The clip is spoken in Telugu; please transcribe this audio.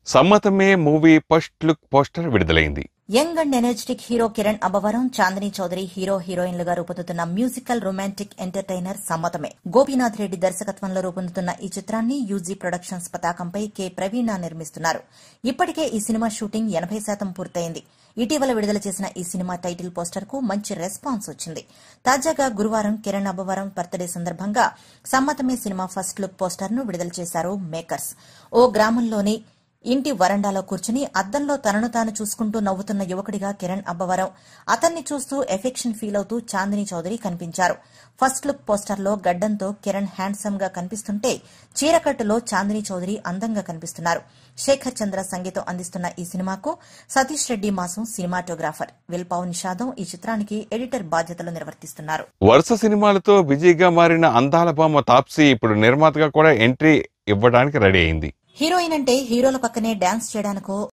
సమ్మతమే మూవీ ఫస్ట్ లుక్ పోస్టర్ విడుదలైంది young and energetic hero Kiran Abbavaram Chandini Chowdary hero హీరోయిన్లుగా రూపొందుతున్న musical romantic entertainer Sammathame Gopinath Reddy దర్శకత్వంలో రూపొందుతున్న ఈ చిత్రాన్ని యూజీ ప్రొడక్షన్స్ పతాకంపై కె ప్రవీణ నిర్మిస్తున్నారు ఇప్పటికే ఈ సినిమా షూటింగ్ ఎనభై శాతం పూర్తయింది ఇటీవల విడుదల చేసిన ఈ సినిమా టైటిల్ పోస్టర్ కు మంచి రెస్పాన్స్ వచ్చింది తాజాగా గురువారం కిరణ్ అబ్బవరం బర్త్డే సందర్భంగా సమ్మతమే సినిమా ఫస్ట్ లుక్ పోస్టర్ ను విడుదల చేశారు మేకర్స్ ఓ గ్రామంలోని ఇంటి వరండాలో కూర్చుని అద్దంలో తనను తాను చూసుకుంటూ నవ్వుతున్న యువకుడిగా కిరణ్ అబ్బవరం అతన్ని చూస్తూ ఎఫెక్షన్ ఫీల్ అవుతూ చాందిని చౌదరి కనిపించారు ఫస్ట్ లుక్ పోస్టర్లో గడ్డంతో కిరణ్ హ్యాండ్సమ్ గా కనిపిస్తుంటే చీరకట్టులో చాందిని చౌదరి అందంగా కనిపిస్తున్నారు శేఖర్ చంద్ర సంగీతం అందిస్తున్న ఈ సినిమాకు సతీష్ రెడ్డి మాసం సినిమాటోగ్రాఫర్ విల్పావు నిషాదం ఈ చిత్రానికి ఎడిటర్ బాధ్యతలు నిర్వర్తిస్తున్నారు వరుస సినిమాలతో బిజీగా మారిన అందాల బొమ్మ తాప్సీ ఇప్పుడు నిర్మాతగా కూడా ఎంట్రీ ఇవ్వడానికి రెడీ అయింది హీరోయిన్ అంటే హీరోల పక్కనే డాన్స్ చేయడానికో